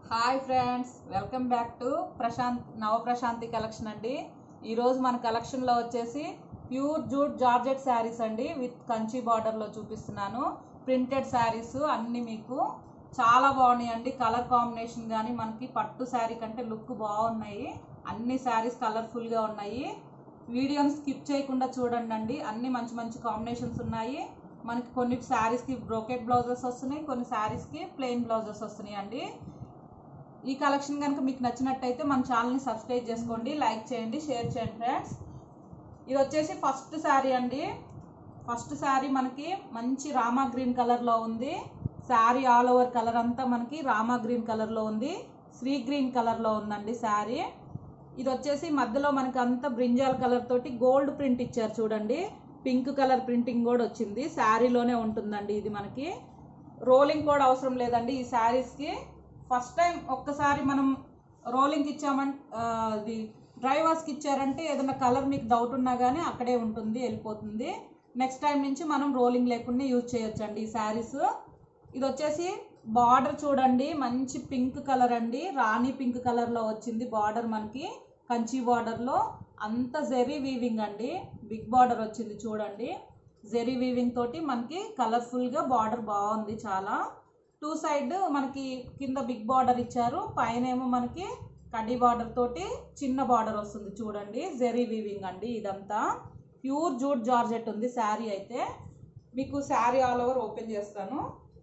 hi friends welcome back to Prashant Nava Prashanti collection అండి ఈరోజు మన కలెక్షన్లో వచ్చేసి ప్యూర్ జూట్ జార్జెట్ శారీస్ అండి విత్ కంచి బార్డర్లో చూపిస్తున్నాను ప్రింటెడ్ శారీస్ అన్నీ మీకు చాలా బాగున్నాయి అండి కలర్ కాంబినేషన్ కానీ మనకి పట్టు శారీ కంటే లుక్ బాగున్నాయి అన్ని శారీస్ కలర్ఫుల్గా ఉన్నాయి వీడియోని స్కిప్ చేయకుండా చూడండి అండి అన్ని మంచి మంచి కాంబినేషన్స్ ఉన్నాయి మనకి కొన్ని శారీస్కి బ్రోకెట్ బ్లౌజెస్ వస్తున్నాయి కొన్ని శారీస్కి ప్లెయిన్ బ్లౌజెస్ వస్తున్నాయి అండి ఈ కలెక్షన్ కనుక మీకు నచ్చినట్టయితే మన ఛానల్ని సబ్స్క్రైబ్ చేసుకోండి లైక్ చేయండి షేర్ చేయండి ఫ్రెండ్స్ ఇది వచ్చేసి ఫస్ట్ శారీ అండి ఫస్ట్ శారీ మనకి మంచి రామా గ్రీన్ కలర్లో ఉంది శారీ ఆల్ ఓవర్ కలర్ అంతా మనకి రామా గ్రీన్ కలర్లో ఉంది శ్రీ గ్రీన్ కలర్లో ఉందండి శారీ ఇది వచ్చేసి మధ్యలో మనకి అంతా బ్రింజాల్ కలర్ తోటి గోల్డ్ ప్రింట్ ఇచ్చారు చూడండి పింక్ కలర్ ప్రింటింగ్ కూడా వచ్చింది శారీలోనే ఉంటుందండి ఇది మనకి రోలింగ్ కూడా అవసరం లేదండి ఈ శారీస్కి ఫస్ట్ టైం ఒక్కసారి మనం రోలింగ్కి ఇచ్చామంటే ఇది డ్రైవర్స్కి ఇచ్చారంటే ఏదైనా కలర్ మీకు డౌట్ ఉన్నా కానీ అక్కడే ఉంటుంది వెళ్ళిపోతుంది నెక్స్ట్ టైం నుంచి మనం రోలింగ్ లేకుండా యూజ్ చేయొచ్చండి ఈ శారీస్ ఇది వచ్చేసి బార్డర్ చూడండి మంచి పింక్ కలర్ అండి రాణి పింక్ కలర్లో వచ్చింది బార్డర్ మనకి కంచి బార్డర్లో అంత జెరీ వీవింగ్ అండి బిగ్ బార్డర్ వచ్చింది చూడండి జెరీ వీవింగ్ తోటి మనకి కలర్ఫుల్గా బార్డర్ బాగుంది చాలా టూ సైడ్ మనకి కింద బిగ్ బార్డర్ ఇచ్చారు పైన ఏమో మనకి కడ్డీ బార్డర్ తోటి చిన్న బార్డర్ వస్తుంది చూడండి జెరీ వీవింగ్ అండి ఇదంతా ప్యూర్ జూట్ జార్జెట్ ఉంది శారీ అయితే మీకు శారీ ఆల్ ఓవర్ ఓపెన్ చేస్తాను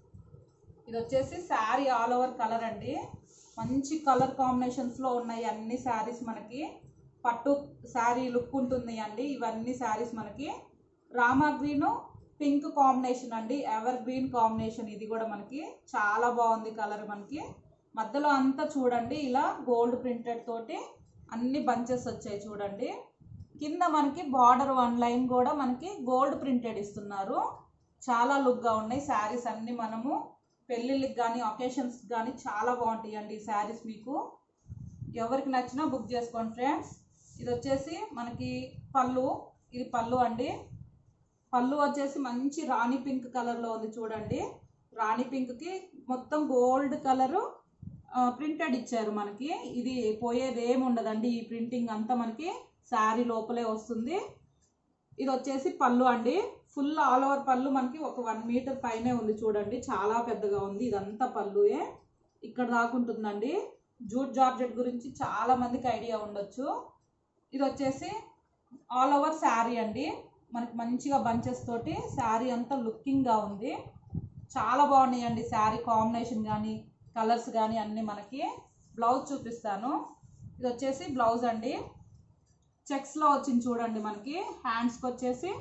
ఇది వచ్చేసి శారీ ఆల్ ఓవర్ కలర్ అండి మంచి కలర్ కాంబినేషన్స్లో ఉన్నాయి అన్ని శారీస్ మనకి పట్టు శారీ లుక్ ఉంటుంది అండి ఇవన్నీ శారీస్ మనకి రామా గ్రీను పింక్ కాంబినేషన్ అండి ఎవర్ గ్రీన్ కాంబినేషన్ ఇది కూడా మనకి చాలా బాగుంది కలర్ మనకి మధ్యలో అంతా చూడండి ఇలా గోల్డ్ ప్రింటెడ్ తోటి అన్ని బంచెస్ వచ్చాయి చూడండి కింద మనకి బార్డర్ వన్ లైన్ కూడా మనకి గోల్డ్ ప్రింటెడ్ ఇస్తున్నారు చాలా లుక్గా ఉన్నాయి శారీస్ అన్ని మనము పెళ్ళిళ్ళకి కానీ ఒకేషన్స్ కానీ చాలా బాగుంటాయి అండి ఈ శారీస్ మీకు ఎవరికి నచ్చినా బుక్ చేసుకోండి ఫ్రెండ్స్ ఇది వచ్చేసి మనకి పళ్ళు ఇది పళ్ళు అండి పళ్ళు వచ్చేసి మంచి రాణి పింక్ కలర్లో ఉంది చూడండి రాణి పింక్కి మొత్తం గోల్డ్ కలరు ప్రింటెడ్ ఇచ్చారు మనకి ఇది పోయేది ఏమి ఉండదండి ఈ ప్రింటింగ్ అంతా మనకి శారీ లోపలే వస్తుంది ఇది వచ్చేసి పళ్ళు అండి ఫుల్ ఆల్ ఓవర్ పళ్ళు మనకి ఒక వన్ మీటర్ పైనే ఉంది చూడండి చాలా పెద్దగా ఉంది ఇదంతా పళ్ళుయే ఇక్కడ దాకుంటుందండి జూట్ జార్జెట్ గురించి చాలా మందికి ఐడియా ఉండొచ్చు ఇది వచ్చేసి ఆల్ ఓవర్ శారీ అండి మనకి మంచిగా బంచెస్ తోటి శారీ అంతా లుకింగ్గా ఉంది చాలా బాగున్నాయండి శారీ కాంబినేషన్ కానీ కలర్స్ కానీ అన్నీ మనకి బ్లౌజ్ చూపిస్తాను ఇది వచ్చేసి బ్లౌజ్ అండి చెక్స్లో వచ్చింది చూడండి మనకి హ్యాండ్స్కి వచ్చేసి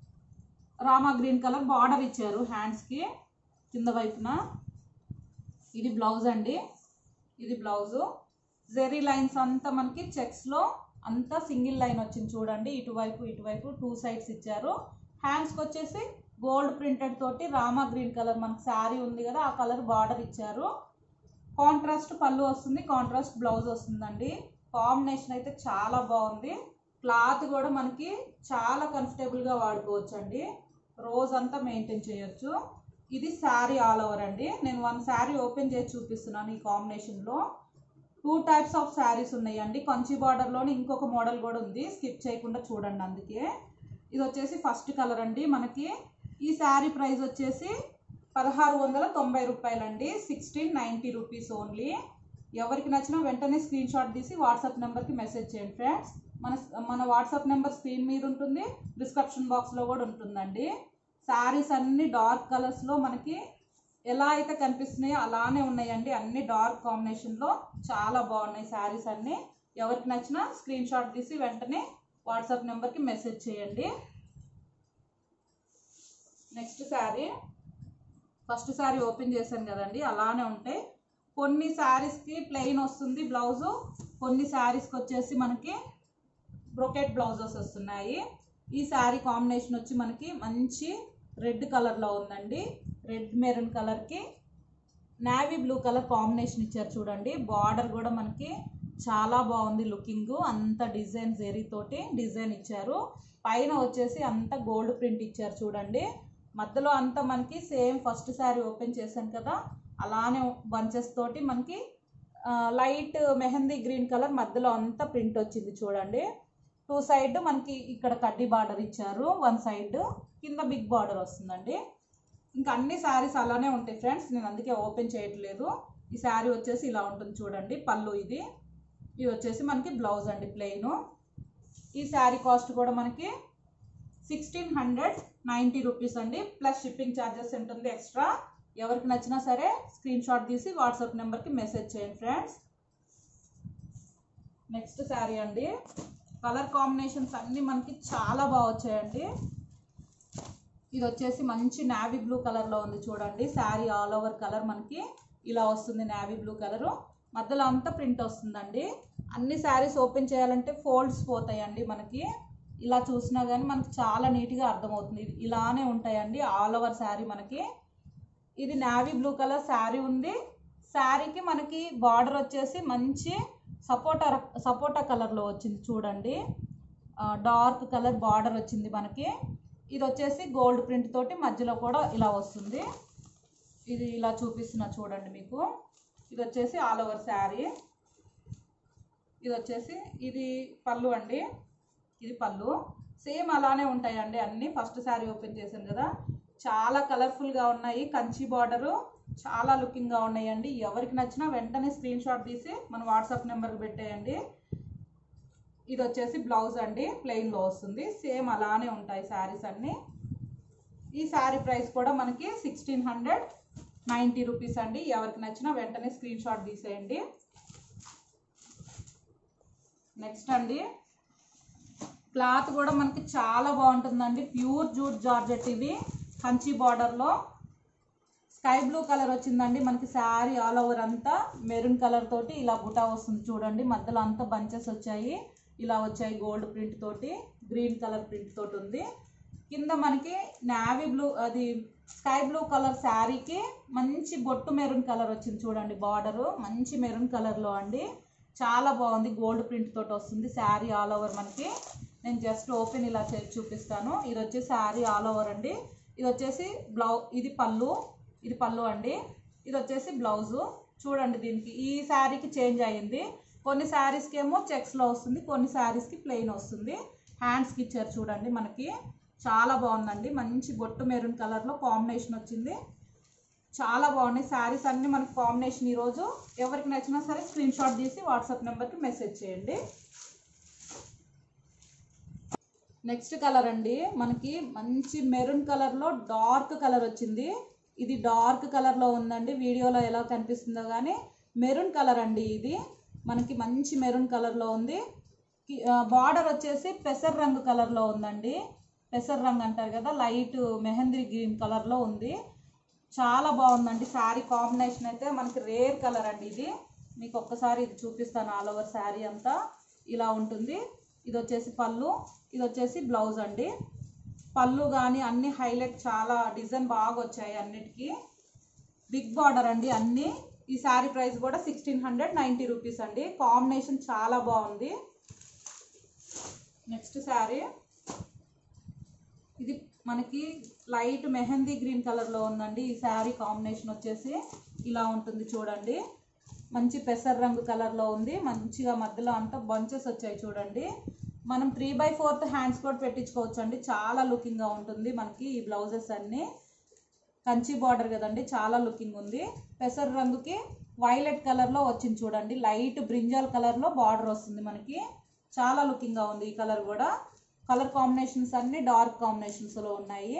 రామా గ్రీన్ కలర్ బార్డర్ ఇచ్చారు హ్యాండ్స్కి కింద వైపున ఇది బ్లౌజ్ అండి ఇది బ్లౌజు జెరీ లైన్స్ అంతా మనకి చెక్స్లో అంతా సింగిల్ లైన్ వచ్చింది చూడండి ఇటువైపు ఇటువైపు టూ సైడ్స్ ఇచ్చారు హ్యాండ్స్కి వచ్చేసి గోల్డ్ ప్రింటెడ్ తోటి రామా గ్రీన్ కలర్ మనకి శారీ ఉంది కదా ఆ కలర్ బార్డర్ ఇచ్చారు కాంట్రాస్ట్ పళ్ళు వస్తుంది కాంట్రాస్ట్ బ్లౌజ్ వస్తుందండి కాంబినేషన్ అయితే చాలా బాగుంది క్లాత్ కూడా మనకి చాలా కంఫర్టబుల్గా వాడుకోవచ్చు అండి రోజు అంతా మెయింటైన్ చేయొచ్చు ఇది శారీ ఆల్ ఓవర్ అండి నేను వన్ శారీ ఓపెన్ చేసి చూపిస్తున్నాను ఈ కాంబినేషన్లో టూ టైప్స్ ఆఫ్ శారీస్ ఉన్నాయండి కంచి బార్డర్లోని ఇంకొక మోడల్ కూడా ఉంది స్కిప్ చేయకుండా చూడండి అందుకే ఇది వచ్చేసి ఫస్ట్ కలర్ అండి మనకి ఈ శారీ ప్రైస్ వచ్చేసి పదహారు వందల తొంభై రూపాయలండి సిక్స్టీన్ నైంటీ రూపీస్ ఓన్లీ ఎవరికి నచ్చినా వెంటనే స్క్రీన్ షాట్ తీసి వాట్సాప్ నెంబర్కి మెసేజ్ చేయండి ఫ్రెండ్స్ మన మన వాట్సాప్ నెంబర్ స్క్రీన్ మీద ఉంటుంది డిస్క్రిప్షన్ బాక్స్లో కూడా ఉంటుందండి శారీస్ అన్ని డార్క్ కలర్స్లో మనకి ఎలా అయితే కనిపిస్తున్నాయో అలానే ఉన్నాయండి అన్ని డార్క్ కాంబినేషన్లో చాలా బాగున్నాయి శారీస్ అన్నీ ఎవరికి నచ్చినా స్క్రీన్ షాట్ తీసి వెంటనే వాట్సాప్ నెంబర్కి మెసేజ్ చేయండి next sari first sari open చేశాను కదండి అలానే ఉంటాయి కొన్ని శారీస్కి ప్లెయిన్ వస్తుంది బ్లౌజు కొన్ని శారీస్కి వచ్చేసి మనకి బ్రొకెట్ బ్లౌజెస్ వస్తున్నాయి ఈ శారీ కాంబినేషన్ వచ్చి మనకి మంచి రెడ్ కలర్లో ఉందండి రెడ్ మెరూన్ కలర్కి నావీ బ్లూ కలర్ కాంబినేషన్ ఇచ్చారు చూడండి బార్డర్ కూడా మనకి చాలా బాగుంది లుకింగ్ అంత డిజైన్ జెరీ తోటి డిజైన్ ఇచ్చారు పైన వచ్చేసి అంత గోల్డ్ ప్రింట్ ఇచ్చారు చూడండి మధ్యలో అంతా మనకి సేమ్ ఫస్ట్ శారీ ఓపెన్ చేశాను కదా అలానే బంచెస్ తోటి మనకి లైట్ మెహందీ గ్రీన్ కలర్ మధ్యలో అంతా ప్రింట్ వచ్చింది చూడండి టూ సైడ్ మనకి ఇక్కడ కడ్డీ బార్డర్ ఇచ్చారు వన్ సైడ్ కింద బిగ్ బార్డర్ వస్తుందండి ఇంకా అన్ని శారీస్ అలానే ఉంటాయి ఫ్రెండ్స్ నేను అందుకే ఓపెన్ చేయట్లేదు ఈ శారీ వచ్చేసి ఇలా ఉంటుంది చూడండి పళ్ళు ఇది ఇది వచ్చేసి మనకి బ్లౌజ్ అండి ప్లెయిన్ ఈ శారీ కాస్ట్ కూడా మనకి సిక్స్టీన్ హండ్రెడ్ నైంటీ రూపీస్ అండి ప్లస్ షిప్పింగ్ ఛార్జెస్ ఉంటుంది ఎక్స్ట్రా ఎవరికి నచ్చినా సరే స్క్రీన్ షాట్ తీసి వాట్సాప్ నెంబర్కి మెసేజ్ చేయండి ఫ్రెండ్స్ నెక్స్ట్ శారీ అండి కలర్ కాంబినేషన్స్ అన్నీ మనకి చాలా బాగా వచ్చాయండి ఇది వచ్చేసి మంచి నావీ బ్లూ కలర్లో ఉంది చూడండి శారీ ఆల్ ఓవర్ కలర్ మనకి ఇలా వస్తుంది నావీ బ్లూ కలరు మధ్యలో అంతా ప్రింట్ వస్తుందండి అన్ని శారీస్ ఓపెన్ చేయాలంటే ఫోల్డ్స్ పోతాయండి మనకి ఇలా చూసినా కానీ మనకి చాలా నీట్గా అర్థమవుతుంది ఇది ఇలానే ఉంటాయండి ఆల్ ఓవర్ శారీ మనకి ఇది నావీ బ్లూ కలర్ శారీ ఉంది శారీకి మనకి బార్డర్ వచ్చేసి మంచి సపోటా సపోటా కలర్లో వచ్చింది చూడండి డార్క్ కలర్ బార్డర్ వచ్చింది మనకి ఇది వచ్చేసి గోల్డ్ ప్రింట్ తోటి మధ్యలో కూడా ఇలా వస్తుంది ఇది ఇలా చూపిస్తున్నా చూడండి మీకు ఇది వచ్చేసి ఆల్ ఓవర్ శారీ ఇది వచ్చేసి ఇది పళ్ళు అండి ఇది పళ్ళు సేమ్ అలానే ఉంటాయండి అన్నీ ఫస్ట్ శారీ ఓపెన్ చేశాను కదా చాలా కలర్ఫుల్గా ఉన్నాయి కంచి బార్డరు చాలా లుకింగ్గా ఉన్నాయండి ఎవరికి నచ్చినా వెంటనే స్క్రీన్ షాట్ తీసి మన వాట్సాప్ నెంబర్కి పెట్టేయండి ఇది వచ్చేసి బ్లౌజ్ అండి ప్లెయిన్లో వస్తుంది సేమ్ అలానే ఉంటాయి శారీస్ అన్నీ ఈ శారీ ప్రైస్ కూడా మనకి సిక్స్టీన్ హండ్రెడ్ నైంటీ రూపీస్ అండి ఎవరికి నచ్చినా వెంటనే స్క్రీన్ షాట్ తీసేయండి నెక్స్ట్ అండి క్లాత్ కూడా మనకి చాలా బాగుంటుందండి ప్యూర్ జూట్ జార్జెట్ ఇవి కంచి బార్డర్లో స్కై బ్లూ కలర్ వచ్చిందండి మనకి శారీ ఆల్ ఓవర్ అంతా మెరూన్ కలర్ తోటి ఇలా బుటా వస్తుంది చూడండి మధ్యలో అంతా బంచెస్ వచ్చాయి ఇలా వచ్చాయి గోల్డ్ ప్రింట్ తోటి గ్రీన్ కలర్ ప్రింట్ తోటి ఉంది కింద మనకి నావీ బ్లూ అది స్కై బ్లూ కలర్ శారీకి మంచి బొట్టు మెరూన్ కలర్ వచ్చింది చూడండి బార్డరు మంచి మెరూన్ కలర్లో అండి చాలా బాగుంది గోల్డ్ ప్రింట్ తోటి వస్తుంది శారీ ఆల్ ఓవర్ మనకి నేను జస్ట్ ఓపెన్ ఇలా చేసి చూపిస్తాను ఇది వచ్చేసి శారీ ఆల్ ఓవర్ అండి ఇది వచ్చేసి బ్లౌ ఇది పళ్ళు ఇది పళ్ళు అండి ఇది వచ్చేసి బ్లౌజు చూడండి దీనికి ఈ శారీకి చేంజ్ అయ్యింది కొన్ని శారీస్కి ఏమో చెక్స్లో వస్తుంది కొన్ని శారీస్కి ప్లెయిన్ వస్తుంది హ్యాండ్స్కి ఇచ్చారు చూడండి మనకి చాలా బాగుందండి మంచి బొట్టు మెరూన్ కలర్లో కాంబినేషన్ వచ్చింది చాలా బాగున్నాయి శారీస్ అన్నీ మనకి కాంబినేషన్ ఈరోజు ఎవరికి నచ్చినా సరే స్క్రీన్ షాట్ తీసి వాట్సాప్ నెంబర్కి మెసేజ్ చేయండి నెక్స్ట్ కలర్ అండి మనకి మంచి మెరూన్ కలర్లో డార్క్ కలర్ వచ్చింది ఇది డార్క్ కలర్లో ఉందండి వీడియోలో ఎలా కనిపిస్తుందో కానీ మెరూన్ కలర్ అండి ఇది మనకి మంచి మెరూన్ కలర్లో ఉంది బార్డర్ వచ్చేసి పెసర్ రంగు కలర్లో ఉందండి పెసర్ రంగు అంటారు కదా లైట్ మెహందీ గ్రీన్ కలర్లో ఉంది చాలా బాగుందండి శారీ కాంబినేషన్ అయితే మనకి రేర్ కలర్ అండి ఇది మీకు ఒక్కసారి ఇది చూపిస్తాను ఆల్ ఓవర్ శారీ అంతా ఇలా ఉంటుంది ఇది వచ్చేసి పళ్ళు ఇది వచ్చేసి బ్లౌజ్ అండి పళ్ళు కానీ అన్ని హైలైట్ చాలా డిజైన్ బాగా వచ్చాయి అన్నిటికీ బిగ్ బార్డర్ అండి అన్నీ ఈ శారీ ప్రైస్ కూడా సిక్స్టీన్ హండ్రెడ్ నైంటీ రూపీస్ అండి కాంబినేషన్ చాలా బాగుంది నెక్స్ట్ శారీ ఇది మనకి లైట్ మెహందీ గ్రీన్ కలర్లో ఉందండి ఈ శారీ కాంబినేషన్ వచ్చేసి ఇలా ఉంటుంది చూడండి మంచి పెసర్ రంగు కలర్లో ఉంది మంచిగా మధ్యలో అంతా బంచెస్ వచ్చాయి చూడండి మనం త్రీ బై ఫోర్త్ హ్యాండ్స్ కూడా పెట్టించుకోవచ్చు అండి చాలా లుకింగ్గా ఉంటుంది మనకి ఈ బ్లౌజెస్ అన్నీ కంచి బార్డర్ కదండి చాలా లుకింగ్ ఉంది పెసర్ రంగుకి వైలెట్ కలర్లో వచ్చింది చూడండి లైట్ బ్రింజాల్ కలర్లో బార్డర్ వస్తుంది మనకి చాలా లుకింగ్గా ఉంది ఈ కలర్ కూడా కలర్ కాంబినేషన్స్ అన్ని డార్క్ కాంబినేషన్స్లో ఉన్నాయి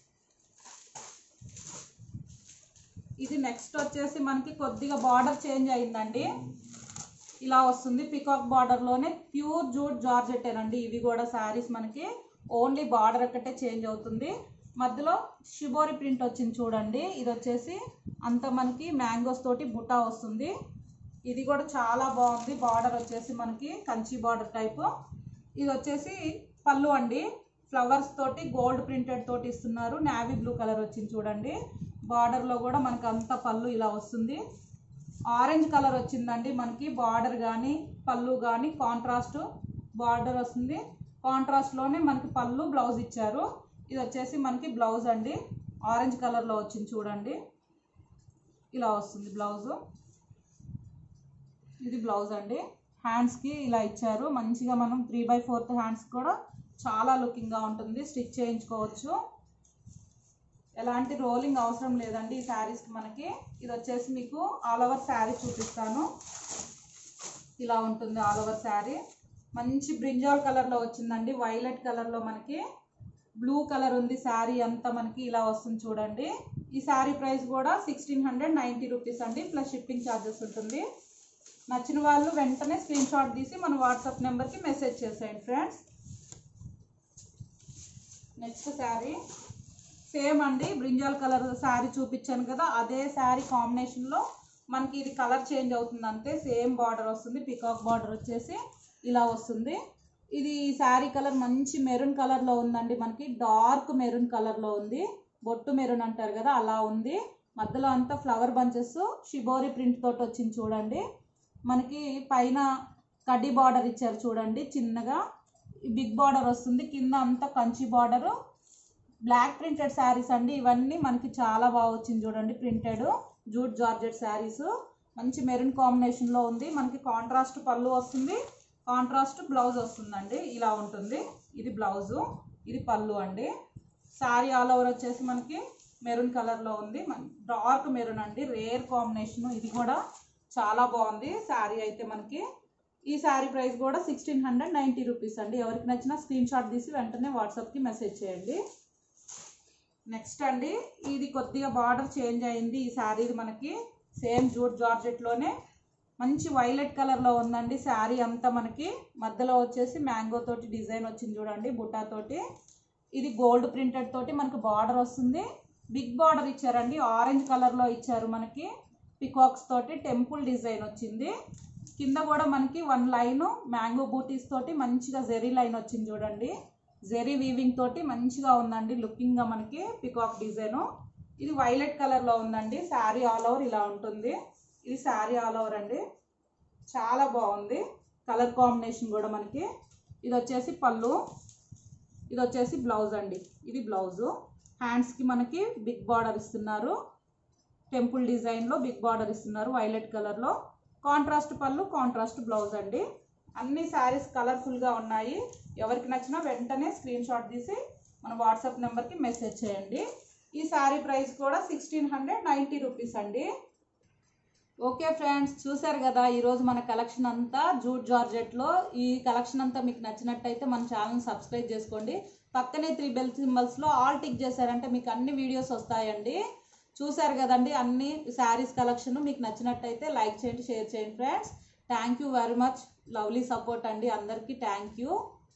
ఇది నెక్స్ట్ వచ్చేసి మనకి కొద్దిగా బార్డర్ చేంజ్ అయిందండి ఇలా వస్తుంది పికాక్ బార్డర్లోనే ప్యూర్ జూట్ జార్జెట్టేనండి ఇవి కూడా శారీస్ మనకి ఓన్లీ బార్డర్ ఒక్కటే చేంజ్ అవుతుంది మధ్యలో షిబోరి ప్రింట్ వచ్చింది చూడండి ఇది వచ్చేసి అంత మనకి మ్యాంగోస్ తోటి బుటా వస్తుంది ఇది కూడా చాలా బాగుంది బార్డర్ వచ్చేసి మనకి కంచి బార్డర్ టైపు ఇది వచ్చేసి పళ్ళు అండి ఫ్లవర్స్ తోటి గోల్డ్ ప్రింటెడ్ తోటి ఇస్తున్నారు నావీ బ్లూ కలర్ వచ్చింది చూడండి బార్డర్లో కూడా మనకి అంత పళ్ళు ఇలా వస్తుంది ఆరెంజ్ కలర్ వచ్చిందండి మనకి బార్డర్ కానీ పళ్ళు కానీ కాంట్రాస్ట్ బార్డర్ వస్తుంది కాంట్రాస్ట్లోనే మనకి పళ్ళు బ్లౌజ్ ఇచ్చారు ఇది వచ్చేసి మనకి బ్లౌజ్ అండి ఆరెంజ్ కలర్లో వచ్చింది చూడండి ఇలా వస్తుంది బ్లౌజు ఇది బ్లౌజ్ అండి హ్యాండ్స్కి ఇలా ఇచ్చారు మంచిగా మనం త్రీ బై ఫోర్త్ హ్యాండ్స్ కూడా చాలా లుకింగ్గా ఉంటుంది స్టిచ్ చేయించుకోవచ్చు ఎలాంటి రోలింగ్ అవసరం లేదండి ఈ శారీస్కి మనకి ఇది వచ్చేసి మీకు ఆల్ ఓవర్ శారీ చూపిస్తాను ఇలా ఉంటుంది ఆల్ ఓవర్ శారీ మంచి బ్రింజాల్ కలర్లో వచ్చిందండి వైలెట్ కలర్లో మనకి బ్లూ కలర్ ఉంది శారీ అంతా మనకి ఇలా వస్తుంది చూడండి ఈ శారీ ప్రైస్ కూడా సిక్స్టీన్ హండ్రెడ్ నైంటీ రూపీస్ అండి ప్లస్ షిప్పింగ్ ఛార్జెస్ ఉంటుంది నచ్చిన వాళ్ళు వెంటనే స్క్రీన్ షాట్ తీసి మన వాట్సాప్ నెంబర్కి మెసేజ్ చేసేయండి ఫ్రెండ్స్ నెక్స్ట్ శారీ సేమ్ అండి బ్రింజాల్ కలర్ శారీ చూపించాను కదా అదే శారీ కాంబినేషన్లో మనకి ఇది కలర్ చేంజ్ అవుతుంది అంతే సేమ్ బార్డర్ వస్తుంది పికాక్ బార్డర్ వచ్చేసి ఇలా వస్తుంది ఇది శారీ కలర్ మంచి మెరూన్ కలర్లో ఉందండి మనకి డార్క్ మెరూన్ కలర్లో ఉంది బొట్టు మెరూన్ అంటారు కదా అలా ఉంది మధ్యలో అంతా ఫ్లవర్ బంచెస్ షిబోరి ప్రింట్ తోటి వచ్చింది చూడండి మనకి పైన కడ్డీ బార్డర్ ఇచ్చారు చూడండి చిన్నగా బిగ్ బార్డర్ వస్తుంది కింద అంతా Kanchi border black printed saris అండి ఇవన్నీ మనకి చాలా బాగా వచ్చింది చూడండి ప్రింటెడ్ జూట్ జార్జెట్ శారీస్ మంచి మెరూన్ కాంబినేషన్లో ఉంది మనకి కాంట్రాస్ట్ పళ్ళు వస్తుంది కాంట్రాస్ట్ బ్లౌజ్ వస్తుందండి ఇలా ఉంటుంది ఇది బ్లౌజు ఇది పళ్ళు అండి శారీ ఆల్ ఓవర్ వచ్చేసి మనకి మెరూన్ కలర్లో ఉంది డార్క్ మెరూన్ అండి రేర్ కాంబినేషన్ ఇది కూడా చాలా బాగుంది శారీ అయితే మనకి ఈ శారీ ప్రైస్ కూడా సిక్స్టీన్ హండ్రెడ్ నైంటీ రూపీస్ అండి ఎవరికి నచ్చినా స్క్రీన్ షాట్ తీసి వెంటనే వాట్సాప్కి మెసేజ్ చేయండి నెక్స్ట్ అండి ఇది కొద్దిగా బార్డర్ చేంజ్ అయింది ఈ శారీది మనకి సేమ్ జూట్ జార్జెట్లోనే మంచి వైలెట్ కలర్లో ఉందండి శారీ అంతా మనకి మధ్యలో వచ్చేసి మ్యాంగో తోటి డిజైన్ వచ్చింది చూడండి బుట్టా తోటి ఇది గోల్డ్ ప్రింటెడ్ తోటి మనకి బార్డర్ వస్తుంది బిగ్ బార్డర్ ఇచ్చారండి ఆరెంజ్ కలర్లో ఇచ్చారు మనకి పికాక్స్ తోటి టెంపుల్ డిజైన్ వచ్చింది కింద కూడా మనకి వన్ లైన్ మ్యాంగో బూటీస్ తోటి మంచిగా జెరీ లైన్ వచ్చింది చూడండి జెరీ వీవింగ్ తోటి మంచిగా ఉందండి లుకింగ్గా మనకి పికాక్ డిజైన్ ఇది వైలెట్ కలర్లో ఉందండి శారీ ఆల్ ఓవర్ ఇలా ఉంటుంది ఇది శారీ ఆల్ ఓవర్ అండి చాలా బాగుంది కలర్ కాంబినేషన్ కూడా మనకి ఇది వచ్చేసి పళ్ళు ఇది వచ్చేసి బ్లౌజ్ అండి ఇది బ్లౌజు హ్యాండ్స్కి మనకి బిగ్ బార్డర్ ఇస్తున్నారు టెంపుల్ డిజైన్లో బిగ్ బార్డర్ ఇస్తున్నారు వైలెట్ కలర్లో కాంట్రాస్ట్ పళ్ళు కాంట్రాస్ట్ బ్లౌజ్ అండి అన్ని శారీస్ కలర్ఫుల్గా ఉన్నాయి ఎవరికి నచ్చినా వెంటనే స్క్రీన్ షాట్ తీసి మన వాట్సాప్ నెంబర్కి మెసేజ్ చేయండి ఈ శారీ ప్రైస్ కూడా సిక్స్టీన్ హండ్రెడ్ నైంటీ రూపీస్ అండి ఓకే ఫ్రెండ్స్ చూసారు కదా ఈరోజు మన కలెక్షన్ అంతా జూట్ జార్జెట్లో ఈ కలెక్షన్ అంతా మీకు నచ్చినట్టయితే మన ఛానల్ సబ్స్క్రైబ్ చేసుకోండి పక్కనే త్రీ బెల్ సింబల్స్లో ఆల్ టిక్ చేశారంటే మీకు అన్ని వీడియోస్ వస్తాయండి చూసారు కదండి అన్ని శారీస్ కలెక్షన్ మీకు నచ్చినట్టయితే లైక్ చేయండి షేర్ చేయండి friends thank you very much lovely support అండి అందరికీ థ్యాంక్ యూ